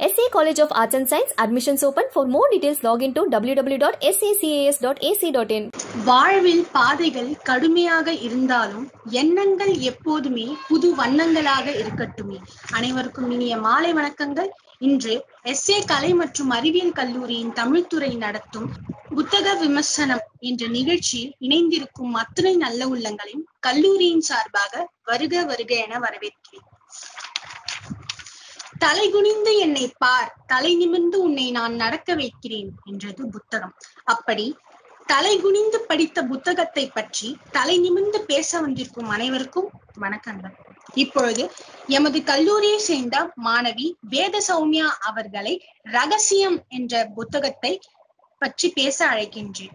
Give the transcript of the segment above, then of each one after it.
SA College of Arts and Science admissions open. For more details, log into www.sacas.ac.in. வாழ்வில் பாதைகள் கடுமையாக இருந்தாலும் எண்ணங்கள் எப்போதுமே புது வண்ணங்களாக இருக்கட்டுமே அனைவருக்கும் இனிய மாலை வணக்கங்கள் இன்று எஸ்ஏ கலை மற்றும் அறிவியல் கல்லூரியின் தமிழ்துறை நடத்தும் புத்தக விமர்சனம் என்ற நிகழ்ச்சியில் இணைந்திருக்கும் அத்தனை நல்ல உள்ளங்களையும் கல்லூரியின் சார்பாக வருக வருக என வரவேற்கிறேன் தலை குனிந்து என்னை பார் தலை நிமிர்ந்து உன்னை நான் நடக்க வைக்கிறேன் என்றது புத்தகம் அப்படி தலை குனிந்து படித்த புத்தகத்தை பற்றி தலை நிமிர்ந்து பேச வந்திருக்கும் அனைவருக்கும் வணக்கங்கள் இப்பொழுது எமது கல்லூரியை சேர்ந்த மாணவி வேத சௌமியா அவர்களை ரகசியம் என்ற புத்தகத்தை பற்றி பேச அழைக்கின்றேன்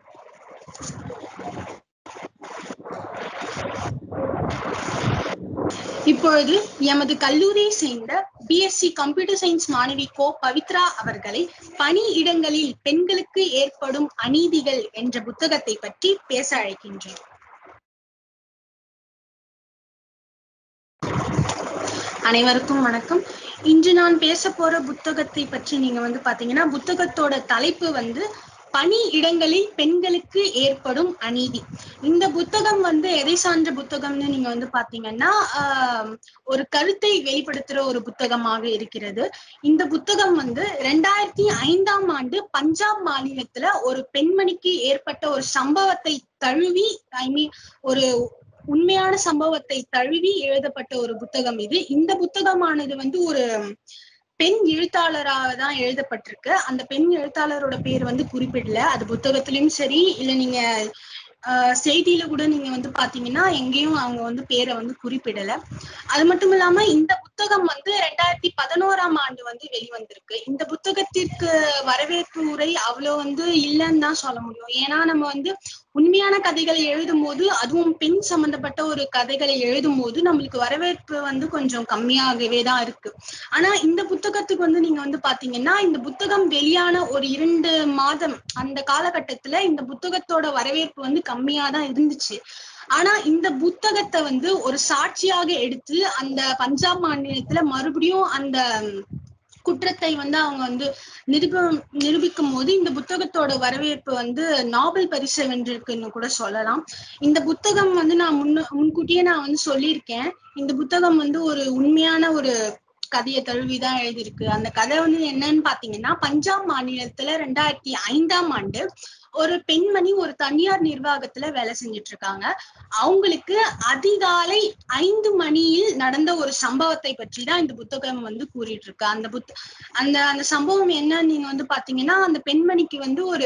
இப்பொழுது எமது கல்லூரியை சேர்ந்த பிஎஸ்சி கம்ப்யூட்டர் சயின்ஸ் மாணவி கோ பவித்ரா அவர்களை பணி இடங்களில் பெண்களுக்கு ஏற்படும் அநீதிகள் என்ற புத்தகத்தை பற்றி பேச அழைக்கின்றேன் அனைவருக்கும் வணக்கம் இன்று நான் பேச போற புத்தகத்தை பற்றி நீங்க வந்து பாத்தீங்கன்னா புத்தகத்தோட தலைப்பு வந்து பணி இடங்களில் பெண்களுக்கு ஏற்படும் அநீதி இந்த புத்தகம் வந்து எதை சார்ந்த புத்தகம்னு நீங்க வந்து பாத்தீங்கன்னா ஆஹ் ஒரு கருத்தை வெளிப்படுத்துற ஒரு புத்தகமாக இருக்கிறது இந்த புத்தகம் வந்து ரெண்டாயிரத்தி ஐந்தாம் ஆண்டு பஞ்சாப் மாநிலத்துல ஒரு பெண்மணிக்கு ஏற்பட்ட ஒரு சம்பவத்தை தழுவி ஐ மீன் ஒரு உண்மையான சம்பவத்தை தழுவி எழுதப்பட்ட ஒரு புத்தகம் இது இந்த புத்தகமானது வந்து ஒரு பெண் எழுத்தாளராக தான் எழுதப்பட்டிருக்கு அந்த பெண் எழுத்தாளரோட பேர் வந்து குறிப்பிடல அது புத்தகத்திலயும் சரி இல்ல நீங்க ஆஹ் செய்தியில கூட நீங்க வந்து பாத்தீங்கன்னா எங்கேயும் அவங்க வந்து பேரை வந்து குறிப்பிடல அது மட்டும் இல்லாம இந்த புத்தகம் வந்து ரெண்டாயிரத்தி பதினோராம் ஆண்டு வந்து வெளிவந்திருக்கு இந்த புத்தகத்திற்கு வரவேற்பு உரை அவ்வளவு வந்து இல்லைன்னு தான் சொல்ல முடியும் ஏன்னா நம்ம வந்து உண்மையான கதைகளை எழுதும் போது அதுவும் பெண் சம்பந்தப்பட்ட ஒரு கதைகளை எழுதும் போது நம்மளுக்கு வரவேற்பு வந்து கொஞ்சம் கம்மியாகவே தான் இருக்கு ஆனா இந்த புத்தகத்துக்கு வந்து நீங்க வந்து பாத்தீங்கன்னா இந்த புத்தகம் வெளியான ஒரு இரண்டு மாதம் அந்த காலகட்டத்துல இந்த புத்தகத்தோட வரவேற்பு வந்து கம்மியா தான் இருந்துச்சு ஆனா இந்த புத்தகத்தை வந்து ஒரு சாட்சியாக எடுத்து அந்த பஞ்சாப் மாநிலத்துல மறுபடியும் அந்த குற்றத்தை வந்து அவங்க வந்து நிரூப நிரூபிக்கும் போது இந்த புத்தகத்தோட வரவேற்பு வந்து நாவல் பரிசு வென்றிருக்குன்னு கூட சொல்லலாம் இந்த புத்தகம் வந்து நான் முன்ன முன்கூட்டியே நான் வந்து சொல்லியிருக்கேன் இந்த புத்தகம் வந்து ஒரு உண்மையான ஒரு கதையை தழுவிதான் எழுதியிருக்கு அந்த கதை வந்து என்னன்னு பாத்தீங்கன்னா பஞ்சாப் மாநிலத்துல ரெண்டாயிரத்தி ஐந்தாம் ஆண்டு ஒரு பெண்மணி ஒரு தனியார் நிர்வாகத்துல வேலை செஞ்சுட்டு இருக்காங்க அவங்களுக்கு அதிகாலை ஐந்து மணியில் நடந்த ஒரு சம்பவத்தை பற்றி தான் இந்த புத்தகம் வந்து கூறிட்டு இருக்கு அந்த புத் அந்த அந்த சம்பவம் என்ன நீங்க வந்து பாத்தீங்கன்னா அந்த பெண்மணிக்கு வந்து ஒரு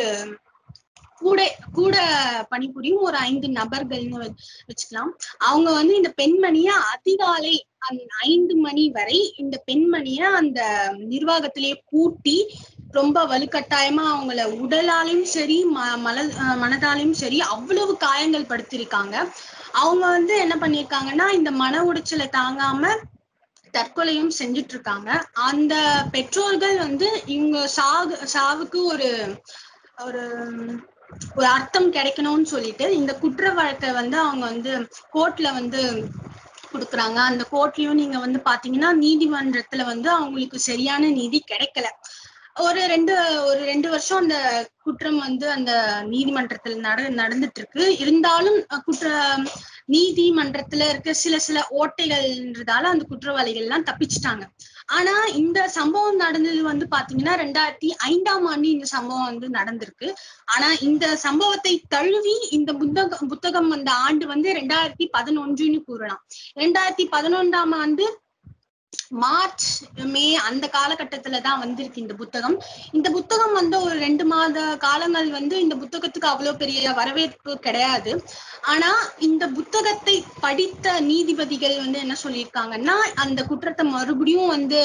கூட கூட பணிபுரியும் ஒரு ஐந்து நபர்கள்னு வச்சுக்கலாம் அவங்க வந்து இந்த பெண்மணிய அதிகாலை ஐந்து மணி வரை இந்த பெண்மணிய அந்த நிர்வாகத்திலேயே பூட்டி ரொம்ப வலுக்கட்டாயமா அவங்கள உடலாலையும் சரி ம மல மனதாலையும் சரி அவ்வளவு காயங்கள் படுத்திருக்காங்க அவங்க வந்து என்ன பண்ணிருக்காங்கன்னா இந்த மன உடைச்சலை தாங்காம தற்கொலையும் செஞ்சுட்டு இருக்காங்க அந்த பெற்றோர்கள் வந்து இவங்க சாகு சாவுக்கு ஒரு ஒரு ஒரு அர்த்தம் கிடைக்கணும்னு சொல்லிட்டு இந்த குற்ற வழக்கை வந்து அவங்க வந்து கோர்ட்ல வந்து கொடுக்குறாங்க அந்த கோர்ட்லயும் நீங்க வந்து பாத்தீங்கன்னா நீதிமன்றத்துல வந்து அவங்களுக்கு சரியான நீதி கிடைக்கல ஒரு ரெண்டு ஒரு ரெண்டு வருஷம் அந்த குற்றம் வந்து அந்த நீதிமன்றத்துல நட நடந்துட்டு இருக்கு இருந்தாலும் குற்ற நீதிமன்றத்துல இருக்க சில சில ஓட்டைகள்ன்றதால அந்த குற்றவாளிகள் எல்லாம் தப்பிச்சிட்டாங்க ஆனா இந்த சம்பவம் நடந்தது வந்து பாத்தீங்கன்னா ரெண்டாயிரத்தி ஐந்தாம் ஆண்டு இந்த சம்பவம் வந்து நடந்திருக்கு ஆனா இந்த சம்பவத்தை தழுவி இந்த புத்தக புத்தகம் வந்த ஆண்டு வந்து ரெண்டாயிரத்தி பதினொன்றுன்னு கூறலாம் ரெண்டாயிரத்தி பதினொன்றாம் ஆண்டு மார்ச் மே அந்த காலகட்டத்துல தான் வந்திருக்கு இந்த புத்தகம் இந்த புத்தகம் வந்து ஒரு ரெண்டு மாத காலங்கள் வந்து இந்த புத்தகத்துக்கு அவ்வளவு பெரிய வரவேற்பு கிடையாது ஆனா இந்த புத்தகத்தை படித்த நீதிபதிகள் வந்து என்ன சொல்லியிருக்காங்கன்னா அந்த குற்றத்தை மறுபடியும் வந்து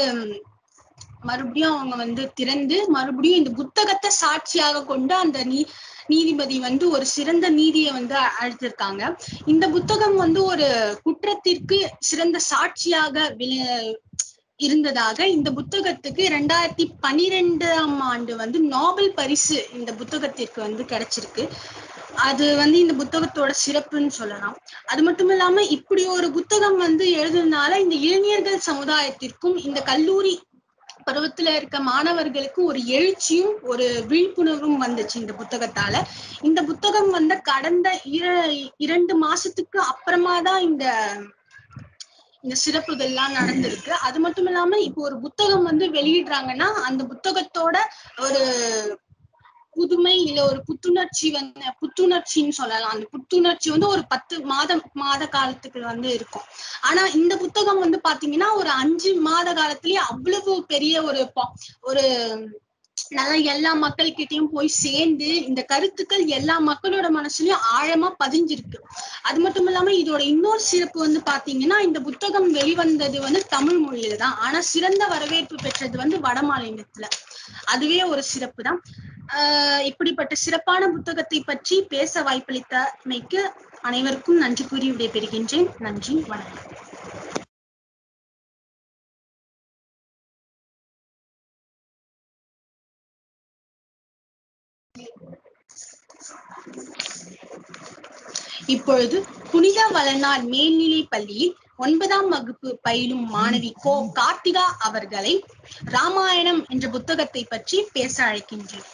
மறுபடியும் அவங்க வந்து திறந்து மறுபடியும் இந்த புத்தகத்தை சாட்சியாக கொண்டு அந்த நீ நீதிபதி வந்து ஒரு சிறந்த நீதியை வந்து அழைத்திருக்காங்க இந்த புத்தகம் வந்து ஒரு குற்றத்திற்கு சிறந்த சாட்சியாக விள இருந்ததாக இந்த புத்தகத்துக்கு ரெண்டாயிரத்தி பனிரெண்டாம் ஆண்டு வந்து நோபல் பரிசு இந்த புத்தகத்திற்கு வந்து கிடைச்சிருக்கு அது வந்து இந்த புத்தகத்தோட சிறப்புன்னு சொல்லலாம் அது மட்டும் இல்லாம இப்படி ஒரு புத்தகம் வந்து எழுதுனால இந்த இளைஞர்கள் சமுதாயத்திற்கும் இந்த கல்லூரி பருவத்துல இருக்க மாணவர்களுக்கு ஒரு எழுச்சியும் ஒரு விழிப்புணர்வும் வந்துச்சு இந்த புத்தகத்தால இந்த புத்தகம் வந்து கடந்த இர இரண்டு மாசத்துக்கு அப்புறமா தான் இந்த இந்த சிறப்புகள்லாம் நடந்திருக்கு அது மட்டும் இல்லாம இப்போ ஒரு புத்தகம் வந்து வெளியிடுறாங்கன்னா அந்த புத்தகத்தோட ஒரு புதுமை இல்ல ஒரு புத்துணர்ச்சி வந்து புத்துணர்ச்சின்னு சொல்லலாம் அந்த புத்துணர்ச்சி வந்து ஒரு பத்து மாதம் மாத காலத்துக்கு வந்து இருக்கும் ஆனா இந்த புத்தகம் வந்து பாத்தீங்கன்னா ஒரு அஞ்சு மாத காலத்திலேயே அவ்வளவு பெரிய ஒரு பா- ஒரு நல்லா எல்லா மக்கள்கிட்டயும் போய் சேர்ந்து இந்த கருத்துக்கள் எல்லா மக்களோட மனசுலயும் ஆழமா பதிஞ்சிருக்கு அது மட்டும் இல்லாம இதோட இன்னொரு சிறப்பு வந்து பாத்தீங்கன்னா இந்த புத்தகம் வெளிவந்தது வந்து தமிழ் மொழியில தான் ஆனா சிறந்த வரவேற்பு பெற்றது வந்து வட மாநிலத்துல அதுவே ஒரு சிறப்பு தான் ஆஹ் இப்படிப்பட்ட சிறப்பான புத்தகத்தை பற்றி பேச வாய்ப்பளித்தமைக்கு அனைவருக்கும் நன்றி கூறி விடைபெறுகின்றேன் நன்றி வணக்கம் இப்பொழுது புனித வளனார் மேல்நிலைப் பள்ளியில் ஒன்பதாம் வகுப்பு பயிலும் மாணவி கோ கார்த்திகா அவர்களை ராமாயணம் என்ற புத்தகத்தை பற்றி பேச அழைக்கின்றேன்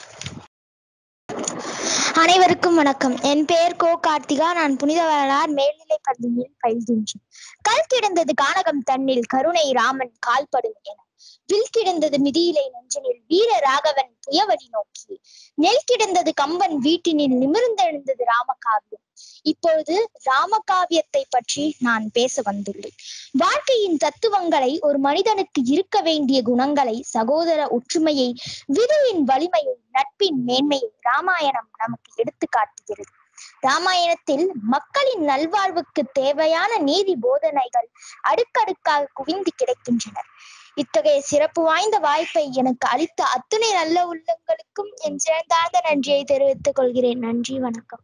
அனைவருக்கும் வணக்கம் என் பெயர் கோ கார்த்திகா நான் புனித வரலார் மேல்நிலைப் பள்ளியில் பயில்கின்றேன் கல் கிடந்தது கானகம் தன்னில் கருணை ராமன் கால்படும் என வில் கிடந்தது மிதியிலை நெஞ்சனில் வீர ராகவன் புயவழி நோக்கி நெல் கிடந்தது கம்பன் வீட்டினில் நிமிர்ந்தெழுந்தது ராமகாவியம் இப்பொழுது ராமகாவியத்தை பற்றி நான் பேச வந்துள்ளேன் வாழ்க்கையின் தத்துவங்களை ஒரு மனிதனுக்கு இருக்க வேண்டிய குணங்களை சகோதர ஒற்றுமையை விதியின் வலிமையை நட்பின் மேன்மையை ராமாயணம் நமக்கு எடுத்து காட்டுகிறது ராமாயணத்தில் மக்களின் நல்வாழ்வுக்கு தேவையான நீதி போதனைகள் அடுக்கடுக்காக குவிந்து கிடக்கின்றன இத்தகைய சிறப்பு வாய்ந்த வாய்ப்பை எனக்கு அளித்த அத்துணை நல்ல உள்ளங்களுக்கும் என் சிறந்தார்ந்த நன்றியை தெரிவித்துக் கொள்கிறேன் நன்றி வணக்கம்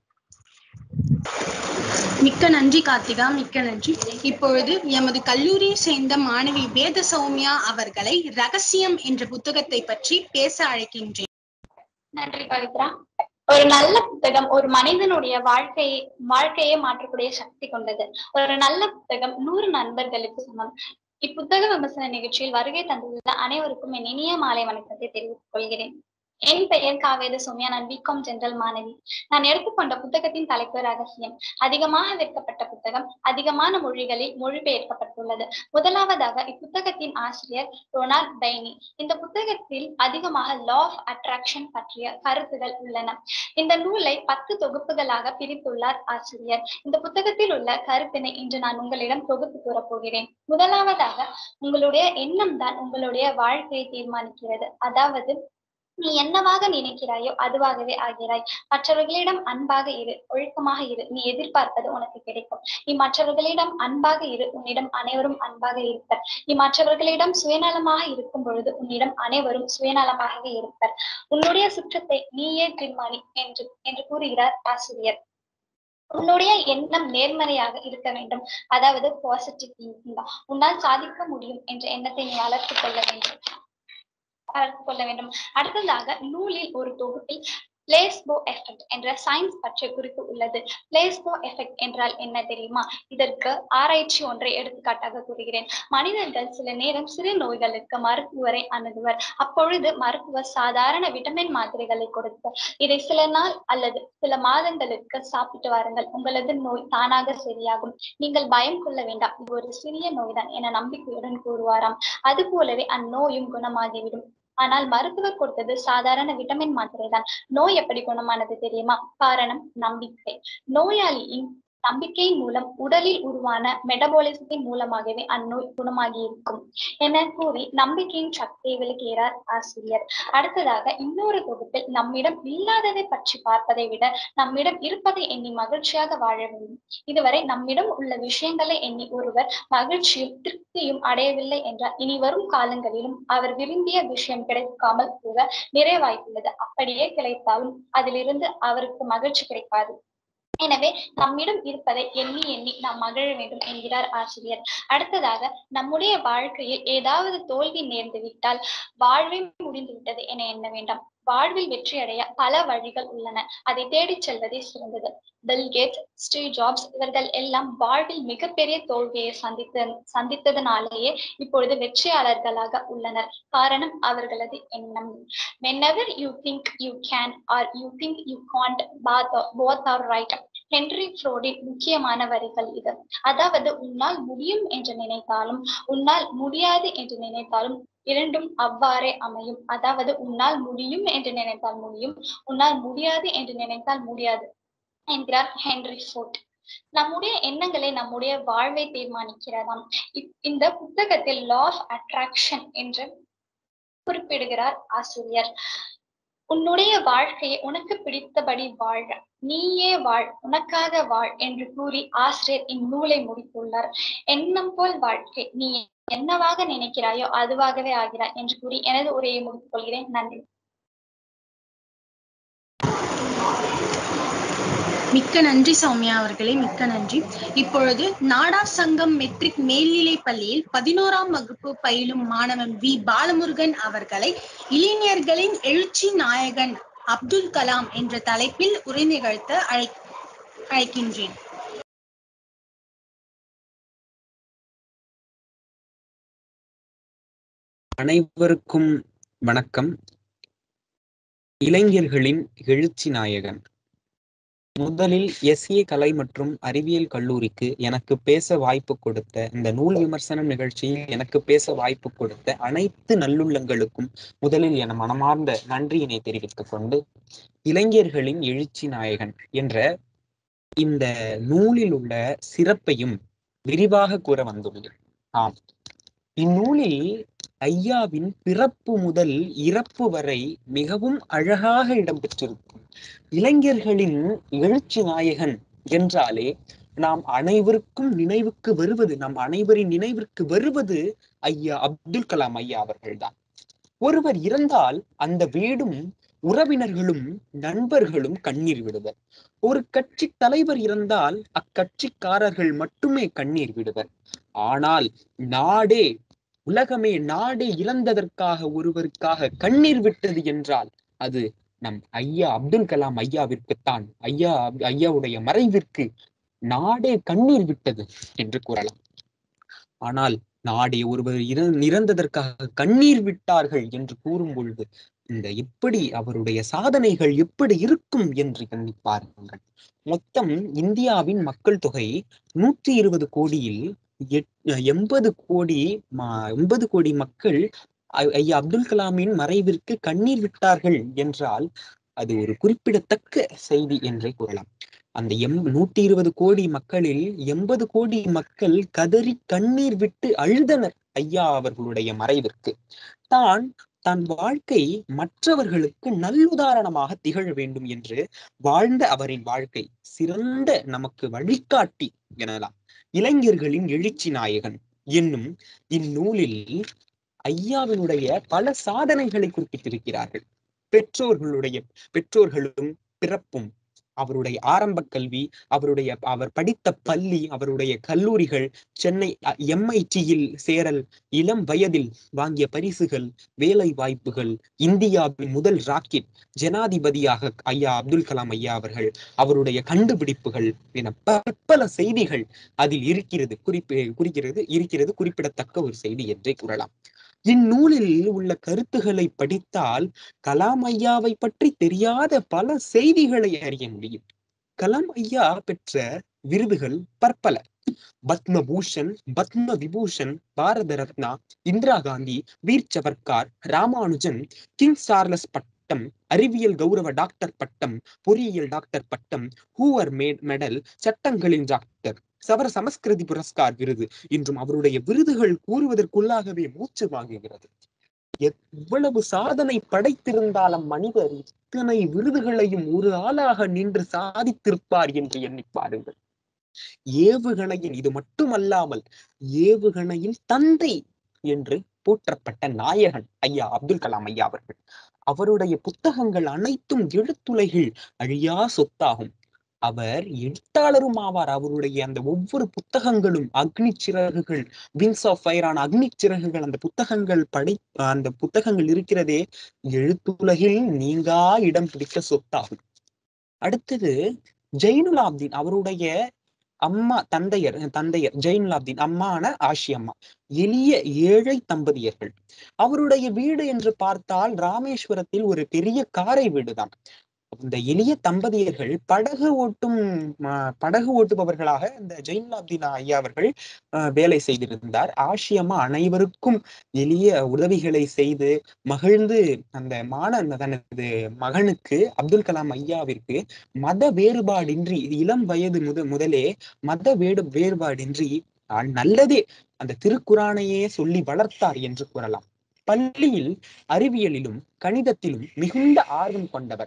மிக்க நன்றி கார்த்திகா மிக்க நன்றி இப்பொழுது எமது கல்லூரியை சேர்ந்த மாணவி வேத சௌமியா அவர்களை ரகசியம் என்ற புத்தகத்தை பற்றி பேச அழைக்கின்றேன் நன்றி பவித்ரா ஒரு நல்ல புத்தகம் ஒரு மனிதனுடைய வாழ்க்கையை வாழ்க்கையை மாற்றக்கூடிய சக்தி கொண்டது ஒரு நல்ல புத்தகம் நூறு நண்பர்களுக்கு சமம் இப்புத்தக விமர்சன நிகழ்ச்சியில் வருகை தந்துள்ள அனைவருக்கும் என் இனிய மாலை வணக்கத்தை தெரிவித்துக் கொள்கிறேன் என் பெயர் காவேத சோமியா நான் பிகாம் ஜெனரல் மாணவி நான் எடுத்துக்கொண்ட புத்தகத்தின் தலைப்பு ரகசியம் அதிகமாக விற்கப்பட்ட புத்தகம் அதிகமான மொழிகளில் மொழிபெயர்க்கப்பட்டுள்ளது முதலாவதாக இப்புத்தகத்தின் ஆசிரியர் ரொனால்ட் பைனி இந்த புத்தகத்தில் அதிகமாக லா ஆஃப் அட்ராக்ஷன் பற்றிய கருத்துகள் உள்ளன இந்த நூலை பத்து தொகுப்புகளாக பிரித்துள்ளார் ஆசிரியர் இந்த புத்தகத்தில் உள்ள கருத்தினை இன்று நான் உங்களிடம் தொகுத்து கூறப் போகிறேன் முதலாவதாக உங்களுடைய எண்ணம் தான் உங்களுடைய வாழ்க்கையை தீர்மானிக்கிறது அதாவது நீ என்னவாக நினைக்கிறாயோ அதுவாகவே ஆகிறாய் மற்றவர்களிடம் அன்பாக இரு ஒழுக்கமாக இரு நீ எதிர்பார்ப்பது உனக்கு கிடைக்கும் நீ மற்றவர்களிடம் அன்பாக இரு உன்னிடம் அனைவரும் அன்பாக இருப்பர் நீ மற்றவர்களிடம் சுயநலமாக இருக்கும் பொழுது உன்னிடம் அனைவரும் சுயநலமாகவே இருப்பர் உன்னுடைய சுற்றத்தை நீயே தீர்மானி என்று என்று கூறுகிறார் ஆசிரியர் உன்னுடைய எண்ணம் நேர்மறையாக இருக்க வேண்டும் அதாவது பாசிட்டிவ் திங்கிங் உன்னால் சாதிக்க முடியும் என்ற எண்ணத்தை நீ வளர்த்துக் கொள்ள வேண்டும் வளர்த்துக் கொள்ள வேண்டும் அடுத்ததாக நூலில் ஒரு தொகுப்பில் பிளேஸ்போ எஃபெக்ட் என்ற சயின்ஸ் பற்றிய குறிப்பு உள்ளது பிளேஸ்போ எஃபெக்ட் என்றால் என்ன தெரியுமா இதற்கு ஆராய்ச்சி ஒன்றை எடுத்துக்காட்டாக கூறுகிறேன் மனிதர்கள் சில நேரம் சிறு நோய்களுக்கு மருத்துவரை அணுகுவர் அப்பொழுது மருத்துவர் சாதாரண விட்டமின் மாத்திரைகளை கொடுத்து இதை சில நாள் அல்லது சில மாதங்களுக்கு சாப்பிட்டு வாருங்கள் உங்களது நோய் தானாக சரியாகும் நீங்கள் பயம் கொள்ள வேண்டாம் இது ஒரு சிறிய நோய்தான் என நம்பிக்கையுடன் கூறுவாராம் அது போலவே அந்நோயும் குணமாகிவிடும் ஆனால் மருத்துவர் கொடுத்தது சாதாரண விட்டமின் மாத்திரை தான் நோய் எப்படி குணமானது தெரியுமா காரணம் நம்பிக்கை நோயாளியின் நம்பிக்கையின் மூலம் உடலில் உருவான மெட்டபாலிசத்தின் மூலமாகவே அந்நோய் குணமாகி இருக்கும் என கூறி நம்பிக்கையின் சக்தியை விளக்குகிறார் ஆசிரியர் அடுத்ததாக இன்னொரு தொகுப்பில் நம்மிடம் இல்லாததை பற்றி பார்ப்பதை விட நம்மிடம் இருப்பதை எண்ணி மகிழ்ச்சியாக வாழ வேண்டும் இதுவரை நம்மிடம் உள்ள விஷயங்களை எண்ணி ஒருவர் மகிழ்ச்சியும் திருப்தியும் அடையவில்லை என்றால் இனி வரும் காலங்களிலும் அவர் விரும்பிய விஷயம் கிடைக்காமல் போக நிறைய வாய்ப்புள்ளது அப்படியே கிடைத்தாலும் அதிலிருந்து அவருக்கு மகிழ்ச்சி கிடைக்காது எனவே நம்மிடம் இருப்பதை எண்ணி எண்ணி நாம் மகிழ வேண்டும் என்கிறார் ஆசிரியர் அடுத்ததாக நம்முடைய வாழ்க்கையில் ஏதாவது தோல்வி நேர்ந்து விட்டால் வாழ்வே முடிந்து விட்டது என எண்ண வேண்டாம் வாழ்வில் வெற்றி அடைய பல வழிகள் உள்ளன அதை தேடிச் செல்வதே சிறந்தது பில் கேட்ஸ் ஸ்டீவ் ஜாப்ஸ் இவர்கள் எல்லாம் வாழ்வில் மிகப்பெரிய தோல்வியை சந்தித்த சந்தித்ததனாலேயே இப்பொழுது வெற்றியாளர்களாக உள்ளனர் காரணம் அவர்களது எண்ணம் whenever you think you can or you think you can't both both are right Henry ஃப்ரோடின் முக்கியமான வரிகள் இது அதாவது உன்னால் முடியும் என்று நினைத்தாலும் உன்னால் முடியாது என்று நினைத்தாலும் இரண்டும் அவ்வாறே அமையும் அதாவது உன்னால் முடியும் என்று நினைத்தால் முடியும் உன்னால் முடியாது என்று நினைத்தால் முடியாது என்கிறார் ஹென்ரி ஃபோர்ட் நம்முடைய எண்ணங்களே நம்முடைய வாழ்வை தீர்மானிக்கிறதாம் இ- இந்த புத்தகத்தில் லா ஆஃப் அட்ராக்ஷன் என்று குறிப்பிடுகிறார் ஆசிரியர் உன்னுடைய வாழ்க்கையை உனக்கு பிடித்தபடி வாழ நீயே வாழ் உனக்காக வாழ் என்று கூறி ஆசிரியர் இந்நூலை முடித்துள்ளார் எண்ணம் போல் வாழ்க்கை நீ என்னவாக நினைக்கிறாயோ அதுவாகவே ஆகிறாய் என்று கூறி எனது உரையை முடித்துக் கொள்கிறேன் நன்றி மிக்க நன்றி சௌமியா அவர்களே மிக்க நன்றி இப்பொழுது நாடார் சங்கம் மெட்ரிக் மேல்நிலை பள்ளியில் பதினோராம் வகுப்பு பயிலும் மாணவன் வி பாலமுருகன் அவர்களை இளைஞர்களின் எழுச்சி நாயகன் அப்துல் கலாம் என்ற தலைப்பில் உரை நிகழ்த்த அழை அழைக்கின்றேன் அனைவருக்கும் வணக்கம் இளைஞர்களின் எழுச்சி நாயகன் முதலில் எஸ்ஏ கலை மற்றும் அறிவியல் கல்லூரிக்கு எனக்கு பேச வாய்ப்பு கொடுத்த இந்த நூல் விமர்சனம் நிகழ்ச்சியில் எனக்கு பேச வாய்ப்பு கொடுத்த அனைத்து நல்லுள்ளங்களுக்கும் முதலில் என மனமார்ந்த நன்றியினை தெரிவித்துக் கொண்டு இளைஞர்களின் எழுச்சி நாயகன் என்ற இந்த நூலில் உள்ள சிறப்பையும் விரிவாக கூற வந்துள்ளேன் ஆம் இந்நூலில் ஐயாவின் பிறப்பு முதல் இறப்பு வரை மிகவும் அழகாக இடம்பெற்றிருக்கும் இளைஞர்களின் எழுச்சி நாயகன் என்றாலே நாம் அனைவருக்கும் நினைவுக்கு வருவது நம் அனைவரின் நினைவிற்கு வருவது ஐயா அப்துல் கலாம் ஐயா அவர்கள்தான் ஒருவர் இறந்தால் அந்த வீடும் உறவினர்களும் நண்பர்களும் கண்ணீர் விடுவர் ஒரு கட்சி தலைவர் இறந்தால் அக்கட்சிக்காரர்கள் மட்டுமே கண்ணீர் விடுவர் ஆனால் நாடே உலகமே நாடே இழந்ததற்காக ஒருவருக்காக கண்ணீர் விட்டது என்றால் அது நம் ஐயா அப்துல் கலாம் ஐயாவிற்குத்தான் ஐயா ஐயாவுடைய மறைவிற்கு நாடே கண்ணீர் விட்டது என்று கூறலாம் ஆனால் நாடே ஒருவர் இற- இறந்ததற்காக கண்ணீர் விட்டார்கள் என்று கூறும் பொழுது இந்த எப்படி அவருடைய சாதனைகள் எப்படி இருக்கும் என்று எண்ணி பாருங்கள் மொத்தம் இந்தியாவின் மக்கள் தொகை நூற்றி இருபது கோடியில் எட்- எண்பது கோடி ம- எண்பது கோடி மக்கள் ஐ- ஐயா அப்துல் கலாமின் மறைவிற்கு கண்ணீர் விட்டார்கள் என்றால் அது ஒரு குறிப்பிடத்தக்க செய்தி என்றே கூறலாம் அந்த எம் நூற்றி இருபது கோடி மக்களில் எண்பது கோடி மக்கள் கதறி கண்ணீர் விட்டு அழுதனர் ஐயா அவர்களுடைய மறைவிற்கு தான் தன் வாழ்க்கை மற்றவர்களுக்கு நல்லுதாரணமாக திகழ வேண்டும் என்று வாழ்ந்த அவரின் வாழ்க்கை சிறந்த நமக்கு வழிகாட்டி எனலாம் இளைஞர்களின் எழுச்சி நாயகன் என்னும் இந்நூலில் ஐயாவினுடைய பல சாதனைகளை குறிப்பிட்டிருக்கிறார்கள் பெற்றோர்களுடைய பெற்றோர்களும் பிறப்பும் அவருடைய ஆரம்ப கல்வி அவருடைய அவர் படித்த பள்ளி அவருடைய கல்லூரிகள் சென்னை எம்ஐடியில் சேரல் இளம் வயதில் வாங்கிய பரிசுகள் வேலை வாய்ப்புகள் இந்தியாவின் முதல் ராக்கெட் ஜனாதிபதியாக ஐயா அப்துல் கலாம் ஐயா அவர்கள் அவருடைய கண்டுபிடிப்புகள் என பற்பல செய்திகள் அதில் இருக்கிறது குறிப்பு குறிக்கிறது இருக்கிறது குறிப்பிடத்தக்க ஒரு செய்தி என்றே கூறலாம் இந்நூலில் உள்ள கருத்துக்களை படித்தால் கலாம் ஐயாவை பற்றி தெரியாத பல செய்திகளை அறிய முடியும் கலாம் ஐயா பெற்ற விருதுகள் பற்பல பத்மபூஷன் பத்ம விபூஷன் பாரத ரத்னா இந்திரா காந்தி வீர் சவர்கார் ராமானுஜன் கிங் சார்லஸ் பட்டம் அறிவியல் கௌரவ டாக்டர் பட்டம் பொறியியல் டாக்டர் பட்டம் ஹூவர் மேட் மெடல் சட்டங்களின் டாக்டர் சவர சமஸ்கிருதி புரஸ்கார் விருது இன்றும் அவருடைய விருதுகள் கூறுவதற்குள்ளாகவே மூச்சு வாங்குகிறது எவ்வளவு சாதனை படைத்திருந்தாலும் மனிதர் இத்தனை விருதுகளையும் ஒரு ஆளாக நின்று சாதித்திருப்பார் என்று எண்ணி பாருங்கள் ஏவுகணையின் இது மட்டுமல்லாமல் ஏவுகணையின் தந்தை என்று போற்றப்பட்ட நாயகன் ஐயா அப்துல் கலாம் ஐயா அவர்கள் அவருடைய புத்தகங்கள் அனைத்தும் எழுத்துலைகள் அழியா சொத்தாகும் அவர் எழுத்தாளரும் ஆவார் அவருடைய அந்த ஒவ்வொரு புத்தகங்களும் அக்னி சிறகுகள் விங்ஸ் ஆஃப் ஃபயரான அக்னி சிறகுகள் அந்த புத்தகங்கள் படை அந்த புத்தகங்கள் இருக்கிறதே எழுத்துலகில் நீங்கா இடம் பிடித்த சொத்தாகும் அடுத்தது ஜெயினுலாப்தீன் அவருடைய அம்மா தந்தையர் தந்தையர் ஜெயினுலாப்தீன் அம்மான ஆஷி அம்மா எளிய ஏழை தம்பதியர்கள் அவருடைய வீடு என்று பார்த்தால் ராமேஸ்வரத்தில் ஒரு பெரிய காரை வீடுதான் இந்த எளிய தம்பதியர்கள் படகு ஓட்டும் ஆஹ், படகு ஓட்டுபவர்களாக இந்த ஜெயின்லாப்தீன் ஐயா அவர்கள் ஆஹ், வேலை செய்திருந்தார் ஆஷியம்மா அனைவருக்கும் எளிய உதவிகளை செய்து மகிழ்ந்து அந்த மாணவன் தனது மகனுக்கு அப்துல் கலாம் ஐயாவிற்கு மத வேறுபாடின்றி இளம் வயது முத முதலே மத வேடு வேறுபாடின்றி ஆஹ், நல்லதே அந்த திருக்குறானையே சொல்லி வளர்த்தார் என்று கூறலாம் பள்ளியில் அறிவியலிலும் கணிதத்திலும் மிகுந்த ஆர்வம் கொண்டவர்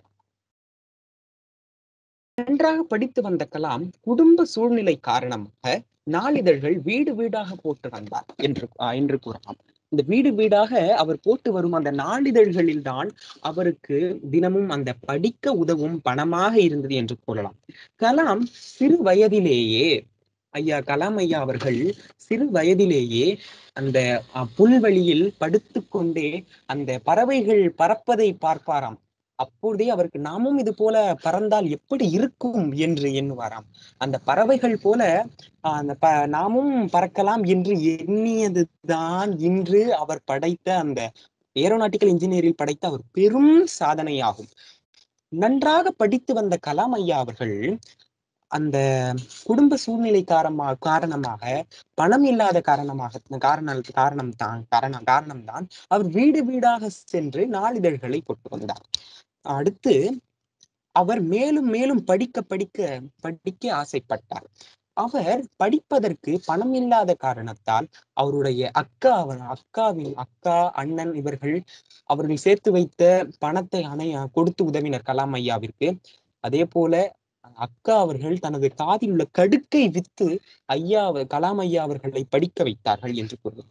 நன்றாக படித்து வந்த கலாம் குடும்ப சூழ்நிலை காரணமாக நாளிதழ்கள் வீடு வீடாக போட்டு வந்தார் என்று ஆஹ் என்று கூறலாம் இந்த வீடு வீடாக அவர் போட்டு வரும் அந்த நாளிதழ்களில் தான் அவருக்கு தினமும் அந்த படிக்க உதவும் பணமாக இருந்தது என்று கூறலாம் கலாம் சிறு வயதிலேயே ஐயா கலாம் ஐயா அவர்கள் சிறு வயதிலேயே அந்த அஹ், புல்வெளியில் படுத்துக்கொண்டே அந்த பறவைகள் பறப்பதை பார்ப்பாராம் அப்பொழுதே அவருக்கு நாமும் இது போல பறந்தால் எப்படி இருக்கும் என்று எண்ணுவாராம் அந்த பறவைகள் போல ஆஹ், அந்த ப நாமும் பறக்கலாம் என்று எண்ணியதுதான் இன்று அவர் படைத்த அந்த ஏரோநாட்டிக்கல் இன்ஜினியரில் படைத்த அவர் பெரும் சாதனையாகும் நன்றாக படித்து வந்த கலாம் ஐயா அவர்கள் அந்த குடும்ப சூழ்நிலை காரணமாக காரணமாக பணம் இல்லாத காரணமாக காரணம் காரணம் தான் காரணம் காரணம்தான் அவர் வீடு வீடாக சென்று நாளிதழ்களை போட்டு வந்தார் அடுத்து அவர் மேலும் மேலும் படிக்க படிக்க படிக்க ஆசைப்பட்டார் அவர் படிப்பதற்கு பணம் இல்லாத காரணத்தால் அவருடைய அக்கா அவர் அக்காவின் அக்கா அண்ணன் இவர்கள் அவர்கள் சேர்த்து வைத்த பணத்தை அணைய கொடுத்து உதவினர் கலாம் ஐயாவிற்கு அதே போல அக்கா அவர்கள் தனது காதில் உள்ள கடுக்கை வித்து ஐயா அவ- கலாம் ஐயா அவர்களை படிக்க வைத்தார்கள் என்று கூறுவார்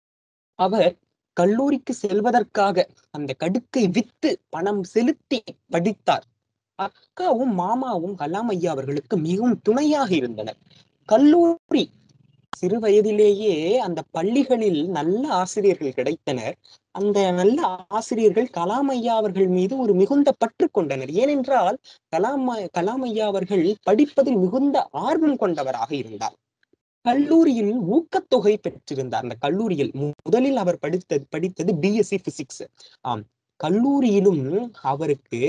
அவர் கல்லூரிக்கு செல்வதற்காக அந்த கடுக்கை வித்து பணம் செலுத்தி படித்தார் அக்காவும் மாமாவும் கலாம் ஐயா அவர்களுக்கு மிகவும் துணையாக இருந்தனர் கல்லூரி சிறு வயதிலேயே அந்த பள்ளிகளில் நல்ல ஆசிரியர்கள் கிடைத்தனர் அந்த நல்ல ஆசிரியர்கள் கலாம் ஐயா அவர்கள் மீது ஒரு மிகுந்த பற்று கொண்டனர் ஏனென்றால் கலாம் ஐ- கலாம் ஐயா அவர்கள் படிப்பதில் மிகுந்த ஆர்வம் கொண்டவராக இருந்தார் கல்லூரியில் ஊக்கத்தொகை பெற்றிருந்தார் அந்த கல்லூரியில் மு- முதலில் அவர் படித்தது படித்தது பிஎஸ்சி பிசிக்ஸ் ஆம் கல்லூரியிலும் அவருக்கு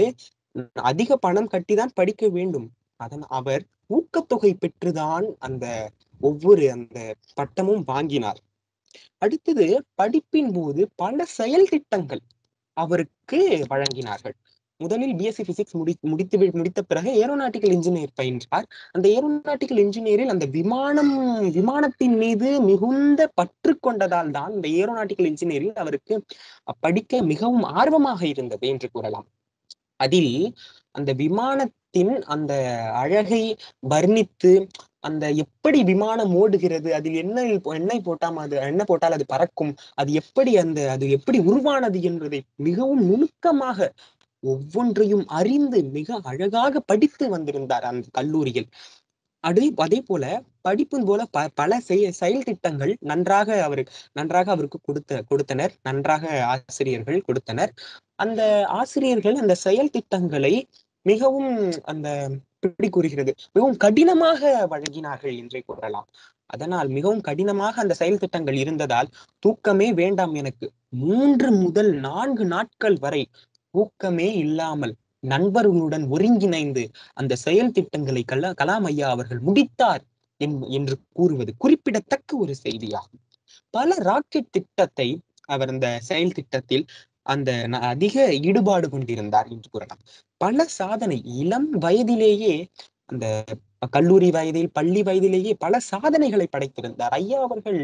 அதிக பணம் கட்டிதான் படிக்க வேண்டும் அதன் அவர் ஊக்கத்தொகை பெற்றுதான் அந்த ஒவ்வொரு அந்த பட்டமும் வாங்கினார் அடுத்தது படிப்பின் போது பல செயல் திட்டங்கள் அவருக்கு வழங்கினார்கள் முதலில் பிஎஸ்சி பிசிக்ஸ் முடி முடித்து வி- முடித்த பிறகு ஏரோநாட்டிக்கல் இன்ஜினியர் பயின்றார் அந்த ஏரோநாட்டிக்கல் இன்ஜினியரில் அந்த விமானம் விமானத்தின் மீது மிகுந்த பற்று கொண்டதால் தான் இந்த ஏரோநாட்டிக்கல் இன்ஜினியரில் அவருக்கு படிக்க மிகவும் ஆர்வமாக இருந்தது என்று கூறலாம் அதில் அந்த விமானத்தின் அந்த அழகை வர்ணித்து அந்த எப்படி விமானம் ஓடுகிறது அதில் என்ன எண்ணெய் போட்டால் அது எண்ணெய் போட்டால் அது பறக்கும் அது எப்படி அந்த அது எப்படி உருவானது என்பதை மிகவும் நுணுக்கமாக ஒவ்வொன்றையும் அறிந்து மிக அழகாக படித்து வந்திருந்தார் அந்த கல்லூரியில் அதே அதே போல படிப்பின் போல ப பல செய செயல் திட்டங்கள் நன்றாக அவருக்கு நன்றாக அவருக்கு கொடுத்த கொடுத்தனர் நன்றாக ஆசிரியர்கள் கொடுத்தனர் அந்த ஆசிரியர்கள் அந்த செயல் திட்டங்களை மிகவும் அந்த எப்படி கூறுகிறது மிகவும் கடினமாக வழங்கினார்கள் என்றே கூறலாம் அதனால் மிகவும் கடினமாக அந்த செயல் திட்டங்கள் இருந்ததால் தூக்கமே வேண்டாம் எனக்கு மூன்று முதல் நான்கு நாட்கள் வரை தூக்கமே இல்லாமல் நண்பர்களுடன் ஒருங்கிணைந்து அந்த செயல் திட்டங்களை கலா கலாம் ஐயா அவர்கள் முடித்தார் என்- என்று கூறுவது குறிப்பிடத்தக்க ஒரு செய்தியாகும் பல ராக்கெட் திட்டத்தை அவர் அந்த செயல் திட்டத்தில் அந்த ந- அதிக ஈடுபாடு கொண்டிருந்தார் என்று கூறலாம் பல சாதனை இளம் வயதிலேயே அந்த கல்லூரி வயதில் பள்ளி வயதிலேயே பல சாதனைகளை படைத்திருந்தார் ஐயா அவர்கள்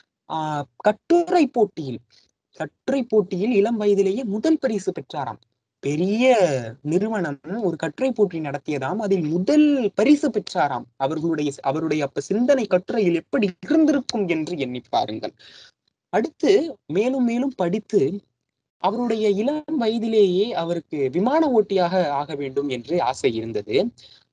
ஆஹ் கட்டுரை போட்டியில் கட்டுரை போட்டியில் இளம் வயதிலேயே முதல் பரிசு பெற்றாராம் பெரிய நிறுவனம் ஒரு கட்டுரை போட்டி நடத்தியதாம் அதில் முதல் பரிசு பெற்றாராம் அவர்களுடைய அவருடைய அப்ப சிந்தனை கட்டுரையில் எப்படி இருந்திருக்கும் என்று எண்ணி பாருங்கள் அடுத்து மேலும் மேலும் படித்து அவருடைய இளம் வயதிலேயே அவருக்கு விமான ஓட்டியாக ஆக வேண்டும் என்று ஆசை இருந்தது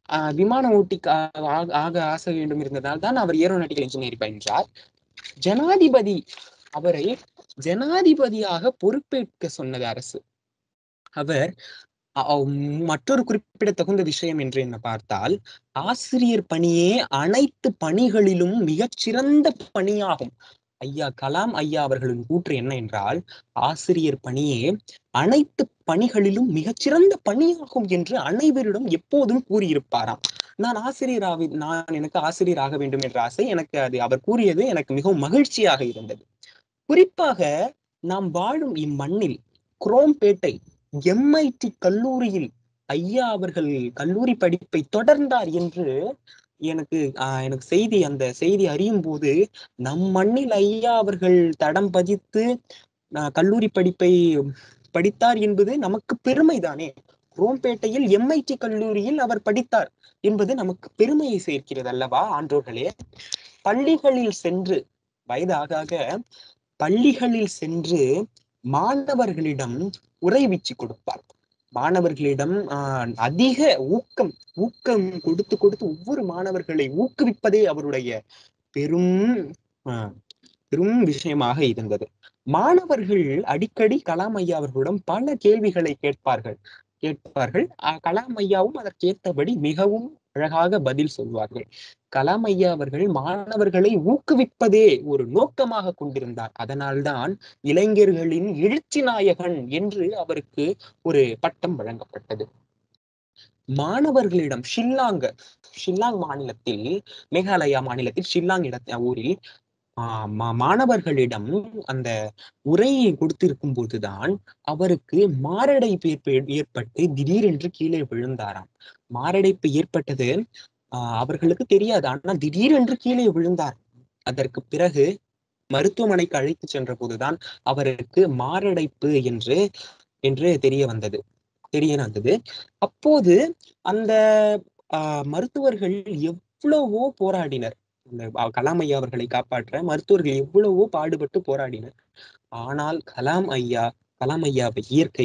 ஆஹ் விமான ஓட்டி ஆக ஆக ஆசை வேண்டும் இருந்ததால் தான் அவர் ஏரோநாட்டிக்கல் இன்ஜினியரிங் பயின்றார் ஜனாதிபதி அவரை ஜனாதிபதியாக பொறுப்பேற்க சொன்னது அரசு அவர் அ- அ- மற்றொரு குறிப்பிடத்தகுந்த விஷயம் என்று என்ன பார்த்தால் ஆசிரியர் பணியே அனைத்து பணிகளிலும் மிகச்சிறந்த பணியாகும் ஐயா கலாம் ஐயா அவர்களின் கூற்று என்ன என்றால் ஆசிரியர் பணியே அனைத்து பணிகளிலும் மிகச்சிறந்த பணியாகும் என்று அனைவரிடம் எப்போதும் கூறியிருப்பாராம் நான் ஆசிரியராக நான் எனக்கு ஆசிரியர் ஆக வேண்டும் என்ற ஆசை எனக்கு அது அவர் கூறியது எனக்கு மிகவும் மகிழ்ச்சியாக இருந்தது குறிப்பாக நாம் வாழும் இம்மண்ணில் குரோம்பேட்டை எம்ஐடி கல்லூரியில் ஐயா அவர்கள் கல்லூரி படிப்பை தொடர்ந்தார் என்று எனக்கு ஆஹ் எனக்கு செய்தி அந்த செய்தி அறியும் போது நம் மண்ணில் ஐயா அவர்கள் தடம் பதித்து ஆஹ் கல்லூரி படிப்பை படித்தார் என்பது நமக்கு பெருமைதானே குரோம்பேட்டையில் எம்ஐடி கல்லூரியில் அவர் படித்தார் என்பது நமக்கு பெருமையை சேர்க்கிறது அல்லவா ஆன்றோர்களே பள்ளிகளில் சென்று வயதாக ஆக பள்ளிகளில் சென்று மாணவர்களிடம் உறைவிச்சு கொடுப்பார் மாணவர்களிடம் ஆஹ் அதிக ஊக்கம் ஊக்கம் கொடுத்து கொடுத்து ஒவ்வொரு மாணவர்களை ஊக்குவிப்பதே அவருடைய பெரும் ஆஹ் பெரும் விஷயமாக இருந்தது மாணவர்கள் அடிக்கடி கலாம் ஐயா அவர்களிடம் பல கேள்விகளை கேட்பார்கள் கேட்பார்கள் ஆஹ் கலாம் ஐயாவும் அதற்கேற்றபடி மிகவும் அழகாக பதில் சொல்வார்கள் கலாம் ஐயா அவர்கள் மாணவர்களை ஊக்குவிப்பதே ஒரு நோக்கமாக கொண்டிருந்தார் அதனால்தான் இளைஞர்களின் எழுச்சி நாயகன் என்று அவருக்கு ஒரு பட்டம் வழங்கப்பட்டது மாணவர்களிடம் ஷில்லாங் ஷில்லாங் மாநிலத்தில் மேகாலயா மாநிலத்தில் ஷில்லாங் இட ஊரில் ஆஹ் மா- மாணவர்களிடம் அந்த உரையை கொடுத்திருக்கும் போதுதான் அவருக்கு மாரடைப்பு ஏற்ப- ஏற்பட்டு திடீரென்று கீழே விழுந்தாராம் மாரடைப்பு ஏற்பட்டது ஆஹ் அவர்களுக்கு தெரியாது ஆனால் திடீரென்று கீழே விழுந்தார் அதற்கு பிறகு மருத்துவமனைக்கு அழைத்து சென்ற போதுதான் அவருக்கு மாரடைப்பு என்று என்று தெரிய வந்தது தெரிய வந்தது அப்போது அந்த ஆஹ் மருத்துவர்கள் எவ்வளவோ போராடினர் இந்த அ- கலாம் ஐயா அவர்களை காப்பாற்ற மருத்துவர்கள் எவ்வளவோ பாடுபட்டு போராடினர் ஆனால் கலாம் ஐயா கலாம் ஐயாவை இயற்கை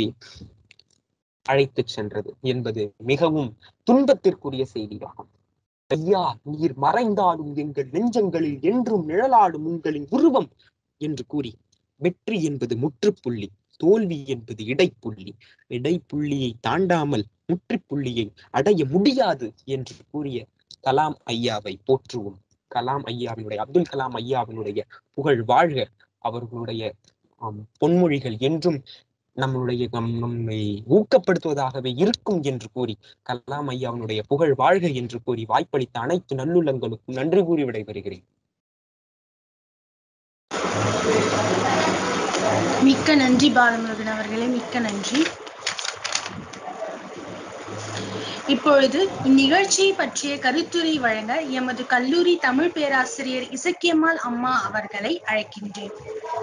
அழைத்து சென்றது என்பது மிகவும் துன்பத்திற்குரிய செய்தியாகும் ஐயா நீர் மறைந்தாலும் எங்கள் நெஞ்சங்களில் என்றும் நிழலாடும் உங்களின் உருவம் என்று கூறி வெற்றி என்பது முற்றுப்புள்ளி தோல்வி என்பது இடைப்புள்ளி இடைப்புள்ளியை தாண்டாமல் முற்றுப்புள்ளியை அடைய முடியாது என்று கூறிய கலாம் ஐயாவை போற்றுவோம் கலாம் ஐயாவினுடைய அப்துல் கலாம் ஐயாவினுடைய புகழ் வாழ்க அவர்களுடைய ஆம், பொன்மொழிகள் என்றும் நம்மளுடைய நம் நம்மை ஊக்கப்படுத்துவதாகவே இருக்கும் என்று கூறி கலாம் ஐயாவினுடைய புகழ் வாழ்க என்று கூறி வாய்ப்பளித்த அனைத்து நல்லுள்ளங்களுக்கும் நன்றி கூறி விடைபெறுகிறேன் மிக்க நன்றி பாலமுருகன் அவர்களே மிக்க நன்றி இப்பொழுது இந்நிகழ்ச்சியை பற்றிய கருத்துரை வழங்க எமது கல்லூரி தமிழ் பேராசிரியர் இசக்கியம்மாள் அம்மா அவர்களை அழைக்கின்றேன்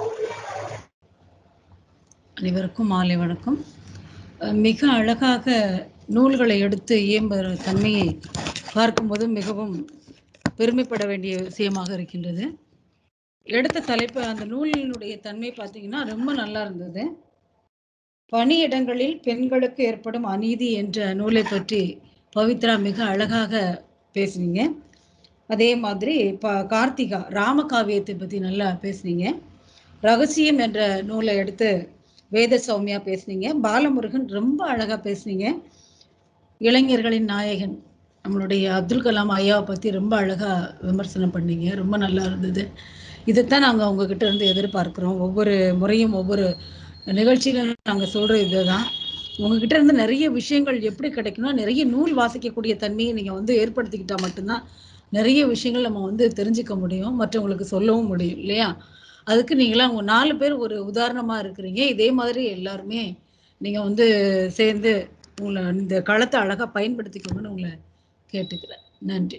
அனைவருக்கும் மாலை வணக்கம் அஹ் மிக அழகாக நூல்களை எடுத்து இயம்புகிற தன்மையை பார்க்கும்போது மிகவும் பெருமைப்பட வேண்டிய விஷயமாக இருக்கின்றது எடுத்த தலைப்பு அந்த நூலினுடைய தன்மை பார்த்தீங்கன்னா ரொம்ப நல்லா இருந்தது பணியிடங்களில் பெண்களுக்கு ஏற்படும் அநீதி என்ற நூலை பற்றி பவித்ரா மிக அழகாக பேசுனீங்க அதே மாதிரி ப கார்த்திகா ராமகாவியத்தை பற்றி நல்லா பேசுனீங்க ரகசியம் என்ற நூலை எடுத்து வேத சௌமியா பேசுனீங்க பாலமுருகன் ரொம்ப அழகா பேசுனீங்க இளைஞர்களின் நாயகன் நம்மளுடைய அப்துல் கலாம் ஐயாவை பத்தி ரொம்ப அழகா விமர்சனம் பண்ணீங்க ரொம்ப நல்லா இருந்தது இதைத்தான் நாங்கள் உங்ககிட்ட இருந்து எதிர்பார்க்கிறோம் ஒவ்வொரு முறையும் ஒவ்வொரு நிகழ்ச்சியிலும் நாங்கள் சொல்ற இதுதான் உங்ககிட்ட இருந்து நிறைய விஷயங்கள் எப்படி கிடைக்கும்னா நிறைய நூல் வாசிக்கக்கூடிய தன்மையை நீங்க வந்து ஏற்படுத்திக்கிட்டா மட்டும்தான் நிறைய விஷயங்கள் நம்ம வந்து தெரிஞ்சுக்க முடியும் மற்றவங்களுக்கு சொல்லவும் முடியும் இல்லையா அதுக்கு நீங்களாம் உங்க நாலு பேர் ஒரு உதாரணமா இருக்கிறீங்க இதே மாதிரி எல்லாருமே நீங்க வந்து சேர்ந்து உங்களை இந்த களத்தை அழகா பயன்படுத்திக்கோங்கன்னு உங்களை கேட்டுக்கிறேன் நன்றி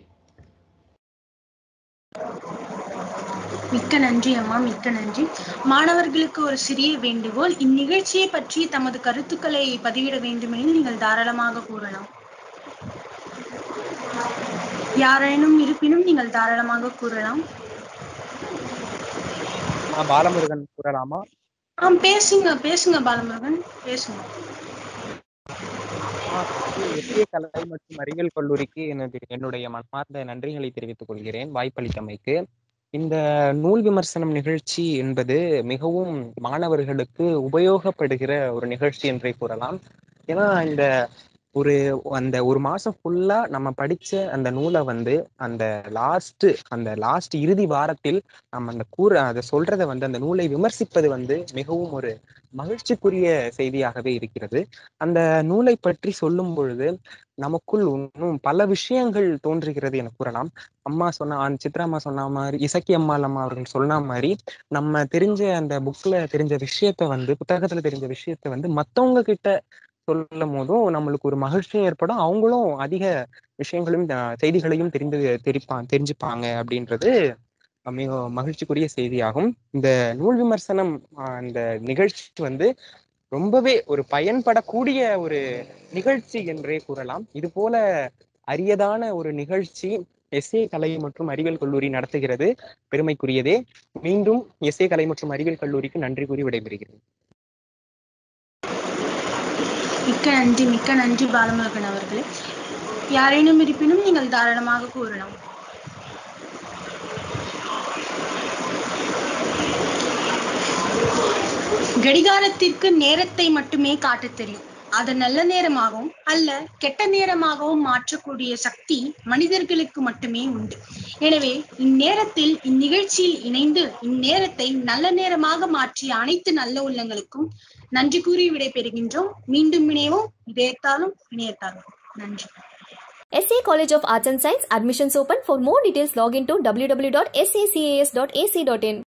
மிக்க நன்றி அம்மா மிக்க நன்றி மாணவர்களுக்கு ஒரு சிறிய வேண்டுகோள் இந்நிகழ்ச்சியை பற்றி தமது கருத்துக்களை பதிவிட வேண்டுமெனில் நீங்கள் தாராளமாக கூறலாம் யாரேனும் இருப்பினும் நீங்கள் தாராளமாக கூறலாம் நான் பாலமுருகன் கூறலாமா ஆ பேசுங்க பேசுங்க பாலமுருகன் பேசுங்க எஸ்ஏ கலை மற்றும் அறிவியல் கல்லூரிக்கு எனது என்னுடைய மனமார்ந்த நன்றிகளை தெரிவித்துக் கொள்கிறேன் வாய்ப்பளித்தமைக்கு இந்த நூல் விமர்சனம் நிகழ்ச்சி என்பது மிகவும் மாணவர்களுக்கு உபயோகப்படுகிற ஒரு நிகழ்ச்சி என்றே கூறலாம் ஏன்னா இந்த ஒரு அந்த ஒரு மாசம் ஃபுல்லா நம்ம படிச்ச அந்த நூலை வந்து அந்த லாஸ்ட் அந்த லாஸ்ட் இறுதி வாரத்தில் நம்ம அந்த கூற அதை சொல்றதை வந்து அந்த நூலை விமர்சிப்பது வந்து மிகவும் ஒரு மகிழ்ச்சிக்குரிய செய்தியாகவே இருக்கிறது அந்த நூலை பற்றி சொல்லும் பொழுது நமக்குள் இன்னும் பல விஷயங்கள் தோன்றுகிறது என கூறலாம் அம்மா சொன்ன அஹ் சித்ரா அம்மா சொன்ன மாதிரி இசக்கி அம்மாள் அம்மா அவர்கள் சொன்ன மாதிரி நம்ம தெரிஞ்ச அந்த புக்ல தெரிஞ்ச விஷயத்த வந்து புத்தகத்துல தெரிஞ்ச விஷயத்த வந்து மத்தவங்க கிட்ட சொல்லும் போதும் நம்மளுக்கு ஒரு மகிழ்ச்சியும் ஏற்படும் அவங்களும் அதிக விஷயங்களையும் அஹ் செய்திகளையும் தெரிந்து தெரிப்பா தெரிஞ்சுப்பாங்க அப்படின்றது மிக மகிழ்ச்சிக்குரிய செய்தியாகும் இந்த நூல் விமர்சனம் அஹ் இந்த நிகழ்ச்சி வந்து ரொம்பவே ஒரு பயன்படக்கூடிய ஒரு நிகழ்ச்சி என்றே கூறலாம் இது போல அரியதான ஒரு நிகழ்ச்சி எஸ்ஏ கலை மற்றும் அறிவியல் கல்லூரி நடத்துகிறது பெருமைக்குரியதே மீண்டும் எஸ்ஏ கலை மற்றும் அறிவியல் கல்லூரிக்கு நன்றி கூறி விடைபெறுகிறேன் மிக்க நன்றி மிக்க நன்றி பாலமுருகன் அவர்களே யாரேனும் இருப்பினும் நீங்கள் தாராளமாக கூறலாம் கடிகாரத்திற்கு நேரத்தை மட்டுமே காட்டத் தெரியும் அது நல்ல நேரமாகவும் அல்ல கெட்ட நேரமாகவும் மாற்றக்கூடிய சக்தி மனிதர்களுக்கு மட்டுமே உண்டு எனவே இந்நேரத்தில் இந்நிகழ்ச்சியில் இணைந்து இந்நேரத்தை நல்ல நேரமாக மாற்றிய அனைத்து நல்ல உள்ளங்களுக்கும் நன்றி கூறி விடைபெறுகின்றோம் மீண்டும் இணைவோம் இதயத்தாலும் இணையத்தாலும் நன்றி SA College of Arts and Science admissions open. For more details, log into www.sacas.ac.in.